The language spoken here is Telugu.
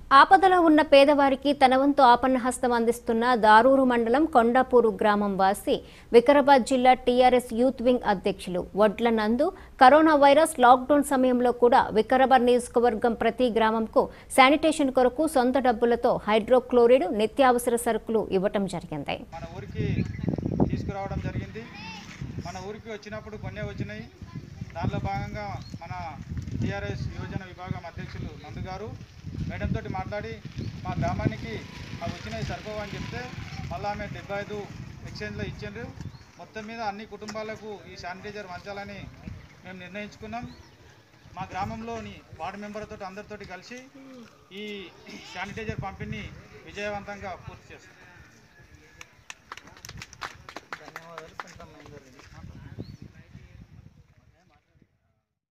ఆపదలో ఉన్న పేదవారికి తన వంతు ఆపన్నహస్తం అందిస్తున్న దారూరు మండలం కొండాపూరు గ్రామం వాసి వికారాబాద్ జిల్లా టీఆర్ఎస్ యూత్ వింగ్ అధ్యక్షులు వడ్ల నందు కరోనా వైరస్ లాక్డౌన్ సమయంలో కూడా వికారాబాద్ నియోజకవర్గం ప్రతి గ్రామంకు శానిటేషన్ కొరకు సొంత డబ్బులతో హైడ్రోక్లోరైడ్ నిత్యావసర సరుకులు ఇవ్వటం జరిగింది మన ఊరికి తీసుకురావడం జరిగింది మన ఊరికి వచ్చినప్పుడు కొన్నే వచ్చినాయి దానిలో భాగంగా మన టీఆర్ఎస్ యువజన విభాగం అధ్యక్షులు నందు గారు మేడం తోటి మాట్లాడి మా గ్రామానికి అవి వచ్చినాయి సరిపోవు అని చెప్తే మళ్ళీ ఆమె డెబ్బై ఐదు ఎక్స్చేంజ్లో ఇచ్చిండ్రు మొత్తం మీద అన్ని కుటుంబాలకు ఈ శానిటైజర్ పంచాలని మేము నిర్ణయించుకున్నాం మా గ్రామంలోని వార్డు మెంబర్లతో అందరితోటి కలిసి ఈ శానిటైజర్ పంపిణీ విజయవంతంగా పూర్తి చేస్తాం ధన్యవాదాలు కొంచెం